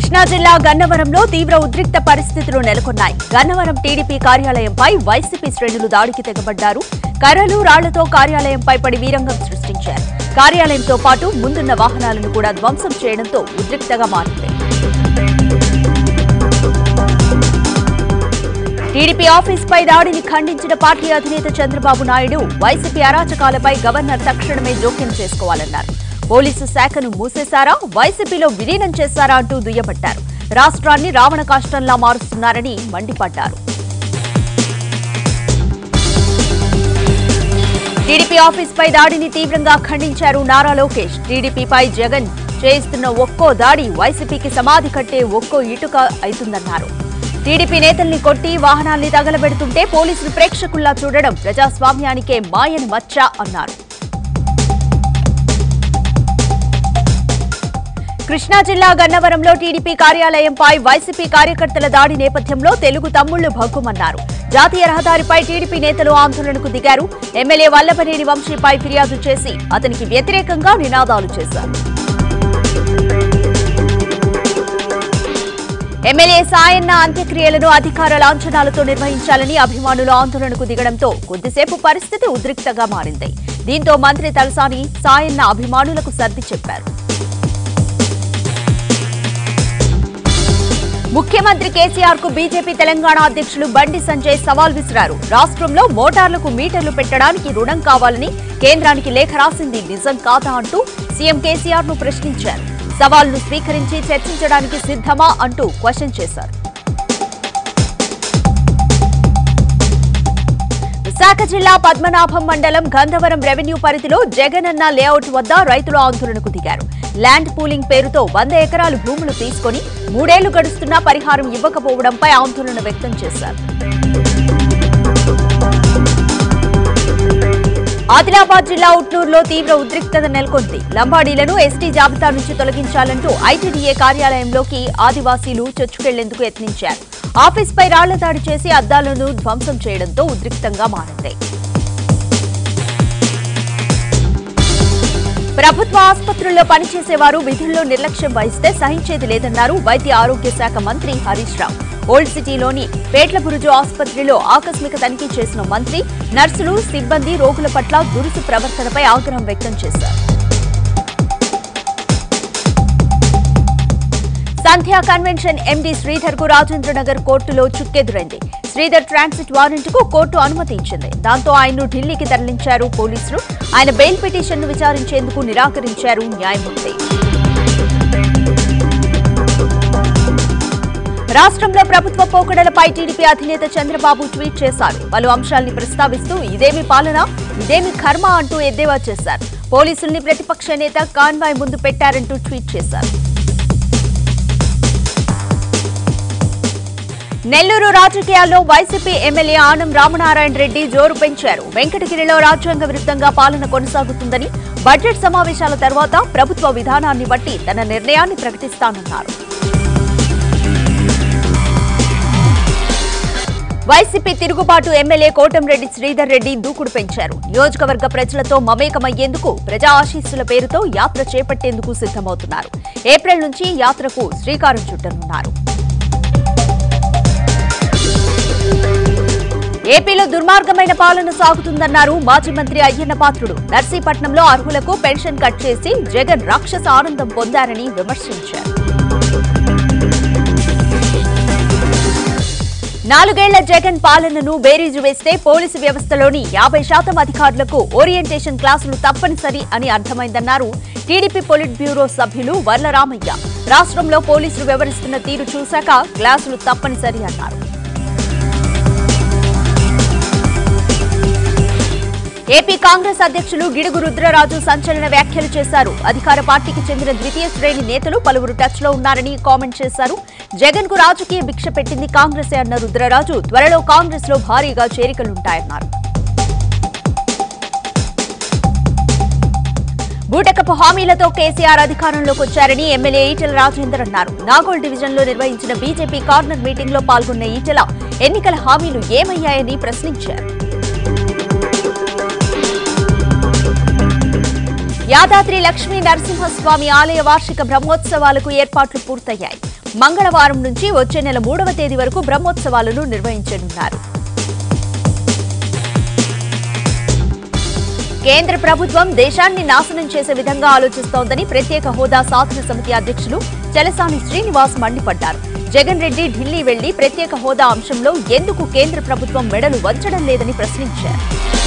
కృష్ణా జిల్లా గన్నవరంలో తీవ్ర ఉద్రిక్త పరిస్థితులు నెలకొన్నాయి గన్నవరం టీడీపీ కార్యాలయంపై వైసీపీ శ్రేణులు దాడికి తెగబడ్డారు కర్రలు రాళ్లతో కార్యాలయంపై పడి వీరంగం సృష్టించారు కార్యాలయంతో పాటు ముందున్న వాహనాలను కూడా ధ్వంసం చేయడంతో ఉద్రిక్తగా మారింది టీడీపీ ఆఫీస్ పై దాడిని ఖండించిన పార్టీ అధినేత చంద్రబాబు నాయుడు వైసీపీ అరాచకాలపై గవర్నర్ తక్షణమే జోక్యం చేసుకోవాలన్నారు పోలీసు శాఖను మూసేశారా వైసీపీలో విలీనం చేశారా అంటూ దుయ్యబట్టారు రాష్ట్రాన్ని రావణ కాష్టంలా మారుస్తున్నారని మండిపడ్డారు టీడీపీ ఆఫీస్ పై దాడిని తీవ్రంగా ఖండించారు నారా లోకేష్ టీడీపీపై జగన్ చేయిస్తున్న ఒక్కో దాడి వైసీపీకి సమాధి కట్టే ఒక్కో ఇటుక అవుతుందన్నారు టీడీపీ నేతల్ని కొట్టి వాహనాల్ని తగలబెడుతుంటే పోలీసులు ప్రేక్షకుల్లా చూడడం ప్రజాస్వామ్యానికే మాయని మచ్చ అన్నారు కృష్ణా జిల్లా గన్నవరంలో టీడీపీ కార్యాలయంపై వైసీపీ కార్యకర్తల దాడి నేపథ్యంలో తెలుగు తమ్ముళ్లు భగ్గుమన్నారు జాతీయ రహదారిపై టీడీపీ నేతలు ఆందోళనకు దిగారు ఎమ్మెల్యే వల్లభనేని వంశీపై ఫిర్యాదు చేసి అతనికి వ్యతిరేకంగా నినాదాలు చేశారు ఎమ్మెల్యే సాయన్న అంత్యక్రియలను అధికార లాంఛనాలతో నిర్వహించాలని అభిమానులు ఆందోళనకు దిగడంతో కొద్దిసేపు పరిస్థితి ఉద్రిక్తంగా మారింది దీంతో మంత్రి తలసాని సాయన్న అభిమానులకు సర్ది చెప్పారు ముఖ్యమంత్రి కేసీఆర్ కు బీజేపీ తెలంగాణ అధ్యక్షులు బండి సంజయ్ సవాల్ విసిరారు రాష్ట్రంలో మోటార్లకు మీటర్లు పెట్టడానికి రుణం కావాలని కేంద్రానికి లేఖ రాసింది నిజం కాదా అంటూ సీఎం కేసీఆర్ ను ప్రశ్నించారు సవాల్ను స్వీకరించి చర్చించడానికి సిద్ధమా అంటూ క్వశ్చన్ చేశారు విశాఖ జిల్లా పద్మనాభం మండలం గంధవరం రెవెన్యూ పరిధిలో జగనన్న లేఅవుట్ వద్ద రైతులు ఆందోళనకు దిగారు ల్యాండ్ పూలింగ్ పేరుతో వంద ఎకరాలు భూములు తీసుకొని మూడేళ్లు గడుస్తున్నా పరిహారం ఇవ్వకపోవడంపై ఆందోళన వ్యక్తం చేశారు ఆదిలాబాద్ జిల్లా ఉట్నూరులో తీవ్ర ఉద్రిక్తత నెలకొంది లంబాడీలను ఎస్టీ జాబితా నుంచి తొలగించాలంటూ ఐటీడీఏ కార్యాలయంలోకి ఆదివాసీలు చొచ్చుకెళ్లేందుకు యత్నించారు ఆఫీస్పై రాళ్ల దాడి చేసి అద్దాలను ధ్వంసం చేయడంతో ఉద్రిక్తంగా మారింది ప్రభుత్వ ఆసుపత్రుల్లో పనిచేసేవారు విధుల్లో నిర్లక్ష్యం వహిస్తే సహించేది లేదన్నారు వైద్య ఆరోగ్య శాఖ మంత్రి హరీష్ రావు ఓల్డ్ సిటీలోని పేట్లబురుజు ఆసుపత్రిలో ఆకస్మిక తనిఖీ చేసిన మంత్రి నర్సులు సిబ్బంది రోగుల పట్ల దురుసు ప్రవర్తనపై ఆగ్రహం వ్యక్తం చేశారు సంధ్యా కన్వెన్షన్ ఎండీ శ్రీధర్ కు రాజేంద్రనగర్ కోర్టులో చుక్కెదురైంది శ్రీధర్ ట్రాన్సిట్ వారెంట్ కు కోర్టు అనుమతి ఇచ్చింది దాంతో ఆయన్ను ఢిల్లీకి తరలించారు పోలీసులు ఆయన బెయిల్ పిటిషన్ ను విచారించేందుకు నిరాకరించారు న్యాయమూర్తి రాష్ట్రంలో ప్రభుత్వ పోకడలపై టీడీపీ అధినేత చంద్రబాబు ట్వీట్ చేశారు పలు అంశాల్ని ప్రస్తావిస్తూ ఇదేమి పాలన ఇదేమి కర్మ అంటూ ఎద్దేవా చేశారు పోలీసుల్ని ప్రతిపక్ష నేత కాన్వాయ్ ముందు పెట్టారంటూ ట్వీట్ చేశారు నెల్లూరు రాజకీయాల్లో వైసీపీ ఎమ్మెల్యే ఆనం రామనారాయణ రెడ్డి జోరు పెంచారు వెంకటగిరిలో రాజ్యాంగ విరుద్ధంగా పాలన కొనసాగుతుందని బడ్జెట్ సమావేశాల తర్వాత ప్రభుత్వ విధానాన్ని బట్టి తన నిర్ణయాన్ని ప్రకటిస్తానన్నారు వైసీపీ తిరుగుబాటు ఎమ్మెల్యే కోటంరెడ్డి శ్రీధర్ రెడ్డి దూకుడు పెంచారు నియోజకవర్గ ప్రజలతో మమేకమయ్యేందుకు ప్రజా ఆశీస్సుల పేరుతో యాత్ర చేపట్టేందుకు సిద్ధమవుతున్నారు ఏప్రిల్ నుంచి యాత్రకు శ్రీకారం చుట్టనున్నారు ఏపీలో దుర్మార్గమైన పాలన సాగుతుందన్నారు మాజీ మంత్రి అయ్యన్న పాత్రుడు నర్సీపట్నంలో అర్హులకు పెన్షన్ కట్ చేసి జగన్ రాక్షస ఆనందం పొందారని విమర్శించారు నాలుగేళ్ల జగన్ పాలనను బేరీజు వేస్తే పోలీసు వ్యవస్థలోని యాభై శాతం అధికారులకు ఓరియంటేషన్ క్లాసులు తప్పనిసరి అని అర్థమైందన్నారు టీడీపీ పొలిట్ బ్యూరో సభ్యులు వర్ల రామయ్య రాష్ట్రంలో పోలీసులు వ్యవహరిస్తున్న తీరు చూశాక క్లాసులు తప్పనిసరి అన్నారు ఏపీ కాంగ్రెస్ అధ్యక్షులు గిడుగు రుద్రరాజు సంచలన వ్యాఖ్యలు చేశారు అధికార పార్టీకి చెందిన ద్వితీయ శ్రేణి నేతలు పలువురు టచ్ లో ఉన్నారని కామెంట్ చేశారు జగన్ కు రాజకీయ భిక్ష పెట్టింది కాంగ్రెసే అన్న రుద్రరాజు త్వరలో కాంగ్రెస్ లో భారీగా చేరికలుంటాయన్నారు బూటకపు హామీలతో కేసీఆర్ అధికారంలోకి వచ్చారని ఎమ్మెల్యే ఈటెల రాజేందర్ అన్నారు నాగోల్ డివిజన్ లో నిర్వహించిన బీజేపీ కార్నర్ మీటింగ్ లో పాల్గొన్న ఈటెల ఎన్నికల హామీలు ఏమయ్యాయని ప్రశ్నించారు యాదాద్రి లక్ష్మీ నరసింహస్వామి ఆలయ వార్షిక బ్రహ్మోత్సవాలకు ఏర్పాట్లు పూర్తయ్యాయి మంగళవారం నుంచి వచ్చే నెల మూడవ తేదీ వరకు బ్రహ్మోత్సవాలను నిర్వహించనున్నారు కేంద్ర ప్రభుత్వం దేశాన్ని నాశనం చేసే విధంగా ఆలోచిస్తోందని ప్రత్యేక హోదా సాధన సమితి అధ్యక్షులు చలసాని శ్రీనివాస్ మండిపడ్డారు జగన్ రెడ్డి ఢిల్లీ వెళ్లి ప్రత్యేక హోదా అంశంలో ఎందుకు కేంద్ర ప్రభుత్వం మెడలు వంచడం లేదని ప్రశ్నించారు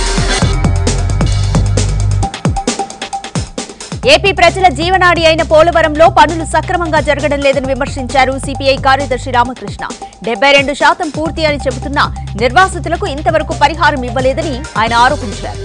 ఏపీ ప్రజల జీవనాడి అయిన పోలవరంలో పనులు సక్రమంగా జరగడం లేదని విమర్శించారు సిపిఐ కార్యదర్శి రామకృష్ణ డెబ్బై రెండు శాతం పూర్తి అని చెబుతున్నా నిర్వాసితులకు ఇంతవరకు పరిహారం ఇవ్వలేదని ఆయన ఆరోపించారు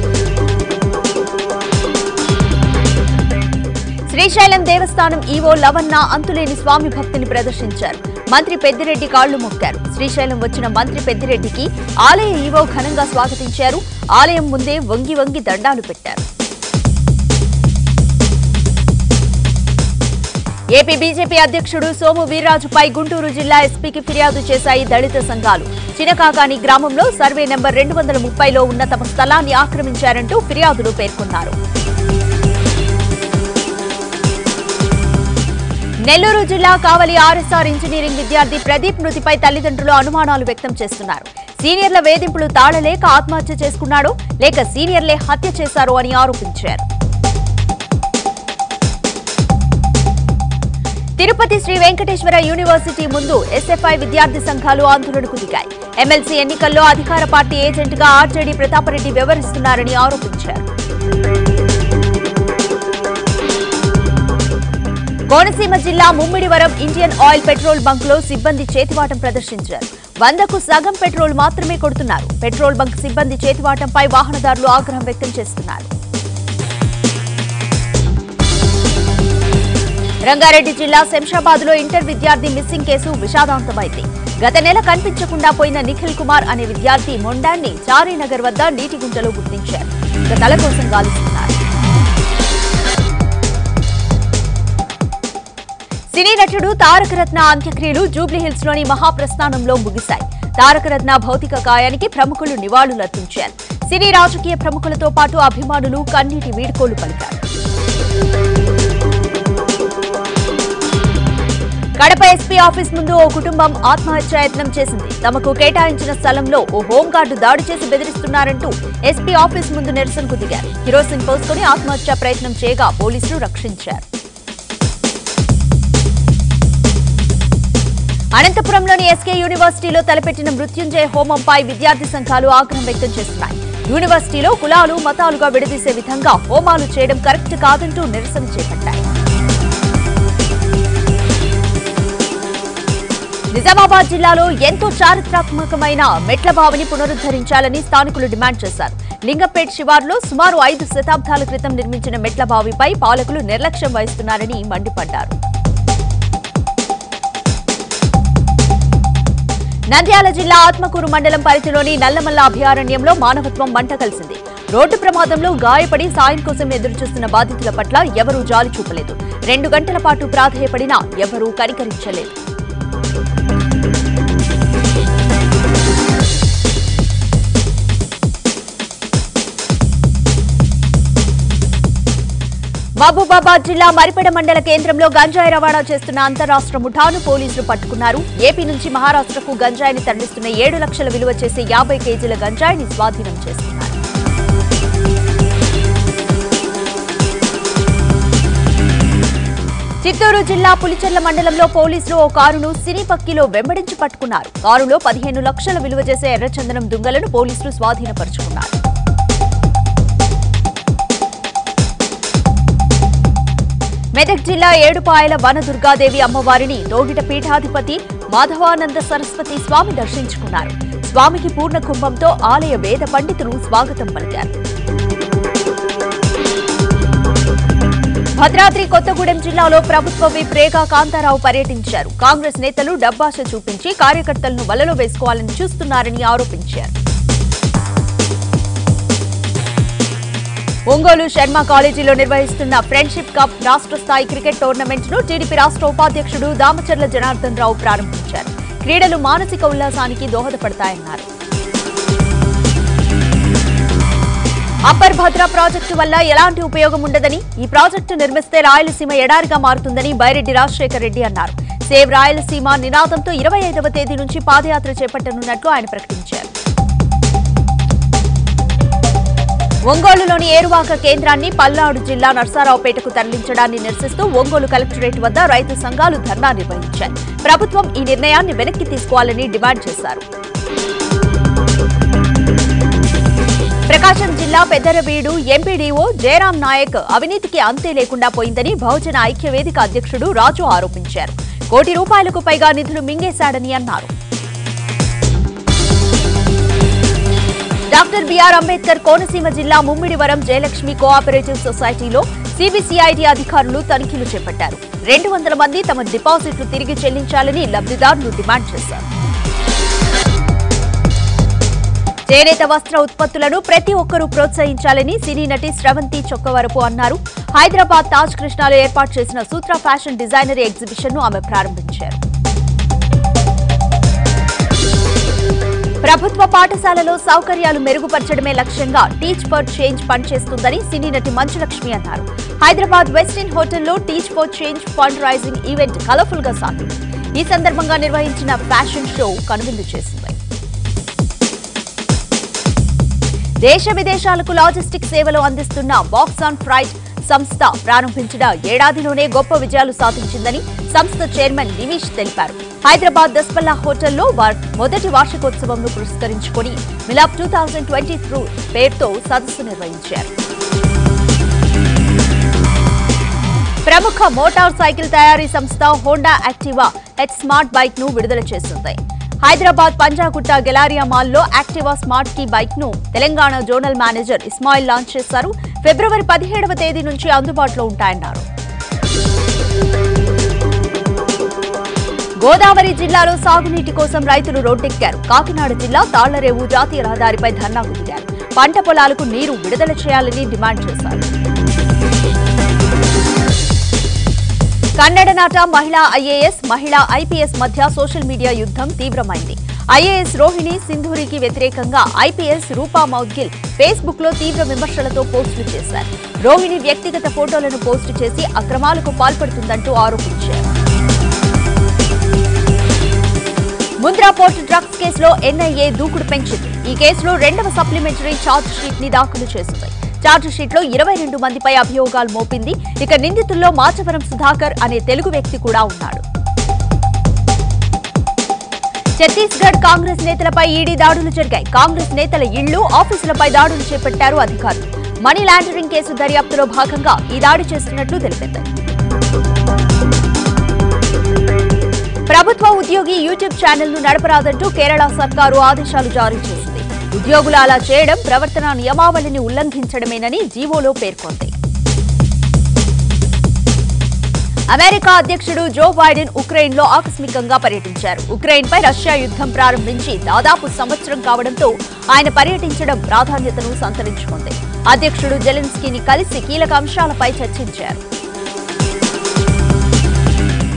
శ్రీశైలం దేవస్థానం ఈవో లవన్న అంతులేని స్వామి భక్తిని ప్రదర్శించారు మంత్రి పెద్దిరెడ్డి కాళ్లు మొక్కారు శ్రీశైలం వచ్చిన మంత్రి పెద్దిరెడ్డికి ఆలయ ఈవో ఘనంగా స్వాగతించారు ఆలయం ముందే వంగి వంగి దండాలు పెట్టారు ఏపీ బీజేపీ అధ్యక్షుడు సోము వీర్రాజుపై గుంటూరు జిల్లా ఎస్పీకి ఫిర్యాదు చేశాయి దళిత సంఘాలు చినకాకాని గ్రామంలో సర్వే నెంబర్ రెండు వందల ముప్పైలో ఉన్న తమ స్థలాన్ని ఆక్రమించారంటూ ఫిర్యాదులు పేర్కొన్నారు నెల్లూరు జిల్లా కావలి ఆర్ఎస్ఆర్ ఇంజనీరింగ్ విద్యార్థి ప్రదీప్ మృతిపై తల్లిదండ్రులు అనుమానాలు వ్యక్తం చేస్తున్నారు సీనియర్ల వేధింపులు తాళలేక ఆత్మహత్య చేసుకున్నాడో లేక సీనియర్లే హత్య చేశారో అని ఆరోపించారు తిరుపతి శ్రీ వెంకటేశ్వర యూనివర్సిటీ ముందు ఎస్ఎఫ్ఐ విద్యార్థి సంఘాలు ఆందోళనకు దిగాయి ఎమ్మెల్సీ ఎన్నికల్లో అధికార పార్టీ ఏజెంట్గా ఆర్జేడీ ప్రతాపరెడ్డి వ్యవహరిస్తున్నారని ఆరోపించారు కోనసీమ జిల్లా Mummidivaram Indian oil petrol bunk లో సిబ్బంది చేతివాటం ప్రదర్శించారు వందకు సగం పెట్రోల్ మాత్రమే కొడుతున్నారు పెట్రోల్ బంక్ సిబ్బంది చేతివాటంపై వాహనదారులు ఆగ్రహం వ్యక్తం చేస్తున్నారు రంగారెడ్డి జిల్లా శంషాబాద్ లో ఇంటర్ విద్యార్థి మిస్సింగ్ కేసు విషాదాంతమైంది గత నెల కనిపించకుండా పోయిన నిఖిల్ కుమార్ అనే విద్యార్థి మొండాన్ని చారీనగర్ వద్ద నీటి గుంటలో గుర్తించారు ఇక తల కోసం గాలిస్తున్నారు సినీ నటుడు తారక రత్న అంత్యక్రియలు జూబ్లీహిల్స్ లోని మహాప్రస్థానంలో ముగిశాయి తారక రత్న భౌతిక కాయానికి ప్రముఖులు నివాళులర్పించారు సినీ రాజకీయ ప్రముఖులతో పాటు అభిమానులు కన్నీటి వీడ్కోలు పలికారు కడప ఎస్పీ ఆఫీస్ ముందు ఓ కుటుంబం ఆత్మహత్యాయత్నం చేసింది తమకు కేటాయించిన స్థలంలో ఓ హోంగార్డు దాడి చేసి బెదిరిస్తున్నారంటూ ఎస్పీ ఆఫీస్ ముందు నిరసనకు దిగారు కిరోసిన్ పోసుకుని ఆత్మహత్యా ప్రయత్నం చేయగా పోలీసులు రక్షించారు అనంతపురంలోని ఎస్కే యూనివర్సిటీలో తలపెట్టిన మృత్యుంజయ హోమంపై విద్యార్థి సంఘాలు ఆగ్రహం వ్యక్తం చేస్తున్నాయి యూనివర్సిటీలో కులాలు మతాలుగా విడదీసే విధంగా హోమాలు చేయడం కరెక్ట్ కాదంటూ నిరసన చేపట్టాయి నిజామాబాద్ జిల్లాలో ఎంతో చారిత్రాత్మకమైన మెట్ల బావిని పునరుద్ధరించాలని స్థానికులు డిమాండ్ చేశారు లింగంపేట్ శివార్లో సుమారు ఐదు శతాబ్దాల క్రితం నిర్మించిన మెట్ల బావిపై పాలకులు నిర్లక్ష్యం వహిస్తున్నారని మండిపడ్డారు నంద్యాల జిల్లా ఆత్మకూరు మండలం పరిధిలోని నల్లమల్ల అభయారణ్యంలో మానవత్వం మంట కలిసింది రోడ్డు ప్రమాదంలో గాయపడి సాయం కోసం ఎదురుచూస్తున్న బాధితుల పట్ల ఎవరూ జాలి చూపలేదు రెండు గంటల పాటు ప్రాధేయపడినా ఎవరూ కనికరించలేదు మహబూబాబాద్ జిల్లా మరిపెడ మండల కేంద్రంలో గంజాయి రవాణా చేస్తున్న అంతరాష్ట్ర ముఠాను పోలీసులు పట్టుకున్నారు ఏపీ నుంచి మహారాష్ట్రకు గంజాయిని తరలిస్తున్న ఏడు లక్షల విలువ చేసే యాభై కేజీల గంజాయిని స్వాధీనం చేసుకున్నారు చిత్తూరు జిల్లా పులిచెర్ల మండలంలో పోలీసులు ఓ కారును సినీపక్కిలో వెంబడించి పట్టుకున్నారు కారులో పదిహేను లక్షల విలువ చేసే ఎర్రచందనం దుంగలను పోలీసులు స్వాధీనపరుచుకున్నారు మెదక్ జిల్లా ఏడుపాయల వన దుర్గాదేవి అమ్మవారిని దోగిట పీఠాధిపతి మాధవానంద సరస్వతి స్వామి దర్శించుకున్నారు స్వామికి పూర్ణ కుంభంతో ఆలయ వేద పండితులు స్వాగతం పలికారు భద్రాద్రి కొత్తగూడెం జిల్లాలో ప్రభుత్వ విప్ రేఖా కాంతారావు పర్యటించారు కాంగ్రెస్ నేతలు డబ్బాష చూపించి కార్యకర్తలను వలలో వేసుకోవాలని చూస్తున్నారని ఆరోపించారు ఒంగోలు శర్మ కాలేజీలో నిర్వహిస్తున్న ఫ్రెండ్షిప్ కప్ రాష్ట్ర స్థాయి క్రికెట్ టోర్నమెంట్ ను టీడీపీ రాష్ట్ర ఉపాధ్యక్షుడు దామచర్ల జనార్దన్ రావు ప్రారంభించారు క్రీడలు మానసిక ఉల్లాసానికి దోహదపడతాయన్నారు అప్పర్ భద్ర ప్రాజెక్టు వల్ల ఎలాంటి ఉపయోగం ఉండదని ఈ ప్రాజెక్టు నిర్మిస్తే రాయలసీమ ఎడారిగా మారుతుందని బైరెడ్డి రాజశేఖర్ రెడ్డి అన్నారు సేవ్ రాయలసీమ నినాదంతో ఇరవై ఐదవ తేదీ నుంచి పాదయాత్ర చేపట్టనున్నట్లు ఆయన ప్రకటించారు ఒంగోలులోని ఏరువాక కేంద్రాన్ని పల్నాడు జిల్లా నర్సారావుపేటకు తరలించడాన్ని నిరసిస్తూ ఒంగోలు కలెక్టరేట్ వద్ద రైతు సంఘాలు ధర్నా నిర్వహించాయి ప్రభుత్వం ఈ నిర్ణయాన్ని వెనక్కి తీసుకోవాలని డిమాండ్ చేశారు ప్రకాశం జిల్లా పెద్దరవీడు ఎంపీడీఓ జయరాం నాయక్ అవినీతికి అంతే లేకుండా పోయిందని బహుజన ఐక్యవేదిక అధ్యక్షుడు రాజు ఆరోపించారు కోటి రూపాయలకు పైగా నిధులు మింగేశాడని అన్నారు డాక్టర్ బిఆర్ అంబేద్కర్ కోనసీమ జిల్లా ముమ్మిడివరం జయలక్ష్మి కోఆపరేటివ్ సొసైటీలో సిబిసిఐటి అధికారులు తనిఖీలు చేపట్టారు రెండు వందల మంది తమ డిపాజిట్లు తిరిగి చెల్లించాలని లబ్ధిదారులు డిమాండ్ చేశారు చేనేత వస్త్ర ఉత్పత్తులను ప్రతి ఒక్కరూ ప్రోత్సహించాలని సినీ నటి స్రవంతి చొక్కవరపు అన్నారు హైదరాబాద్ తాజ్ కృష్ణాలో ఏర్పాటు చేసిన సూత్ర ఫ్యాషన్ డిజైనరీ ఎగ్జిబిషన్ ను ఆమె ప్రారంభించారు ప్రభుత్వ పాఠశాలలో సౌకర్యాలు మెరుగుపరచడమే లక్ష్యంగా టీచ్ ఫర్ చేంజ్ పనిచేస్తుందని సినీ నటి మంచులక్ష్మి అన్నారు హైదరాబాద్ వెస్టిన్ హోటల్లో teach for change fund raising event colourful గా సాగింది ఈ సందర్భంగా నిర్వహించిన ఫ్యాషన్ షో కనువిందు చేసింది దేశ విదేశాలకు లాజిస్టిక్ సేవలు అందిస్తున్న బాక్స్ ఆన్ ఫ్రైట్ సంస్థ ప్రారంభించిన ఏడాదిలోనే గొప్ప విజయాలు సాధించిందని సంస్థ చైర్మన్ నిమీష్ తెలిపారు హైదరాబాద్ దస్పల్లా హోటల్లో వార్ మొదటి వార్షికోత్సవంను పురస్కరించుకొని Milap two thousand twenty through పేరుతో సదస్సు నిర్వహించారు ప్రముఖ మోటార్ సైకిల్ తయారీ సంస్థ Honda Activa H smart bike ను విడుదల చేస్తుంది హైదరాబాద్ పంజాగుట్ట గెలారియా మాల్లో యాక్టివా స్మార్ట్ కీ బైక్ ను Telangana zonal manager Ismail launch చేశారు ఫిబ్రవరి పదిహేడవ తేదీ నుంచి అందుబాటులో ఉంటాయన్నారు గోదావరి జిల్లాలో సాగునీటి కోసం రైతులు రోడ్డెక్కారు కాకినాడ జిల్లా తాళ్లరేవు జాతీయ రహదారిపై ధర్నాకు దిగారు పంట పొలాలకు నీరు విడుదల చేయాలని డిమాండ్ చేశారు కన్నడ నాట మహిళా ఐఏఎస్ మహిళా ఐపీఎస్ మధ్య సోషల్ మీడియా యుద్ధం తీవ్రమైంది ఐఏఎస్ రోహిణి సింధూరికి వ్యతిరేకంగా ఐపీఎస్ రూపా మౌద్గిల్ ఫేస్బుక్ లో తీవ్ర విమర్శలతో పోస్టులు చేశారు రోహిణి వ్యక్తిగత ఫోటోలను పోస్టు చేసి అక్రమాలకు పాల్పడుతుందంటూ ఆరోపించారు ముంద్రా పోర్ట్ డ్రగ్స్ కేసులో ఎన్ఐఏ దూకుడు పెంచింది ఈ కేసులో రెండవ సప్లిమెంటరీ ఛార్జ్ షీట్ ని దాఖలు చేసింది ఛార్జ్ షీట్ లో ఇరవై రెండు మందిపై అభియోగాలు మోపింది ఇక నిందితుల్లో మాచవరం సుధాకర్ అనే తెలుగు వ్యక్తి కూడా ఉన్నాడు ఛత్తీస్గఢ్ కాంగ్రెస్ నేతలపై ఈడీ దాడులు జరిగాయి కాంగ్రెస్ నేతల ఇళ్లు ఆఫీసులపై దాడులు చేపట్టారు అధికారులు మనీ లాండరింగ్ కేసు దర్యాప్తులో భాగంగా ఈ దాడి చేస్తున్నట్లు తెలిపింది ప్రభుత్వ ఉద్యోగి యూట్యూబ్ ఛానల్ ను నడపరాదంటూ కేరళ సర్కారు ఆదేశాలు జారీ చేసింది ఉద్యోగులు అలా చేయడం ప్రవర్తన నియమావళిని ఉల్లంఘించడమేనని జీవోలో పేర్కొంది అమెరికా అధ్యక్షుడు జో బైడెన్ ఉక్రెయిన్ లో ఆకస్మికంగా పర్యటించారు ఉక్రెయిన్ పై రష్యా యుద్ధం ప్రారంభించి దాదాపు సంవత్సరం కావడంతో ఆయన పర్యటించడం ప్రాధాన్యతను సంతరించుకుంది అధ్యక్షుడు జెలెన్స్కీని కలిసి కీలక అంశాలపై చర్చించారు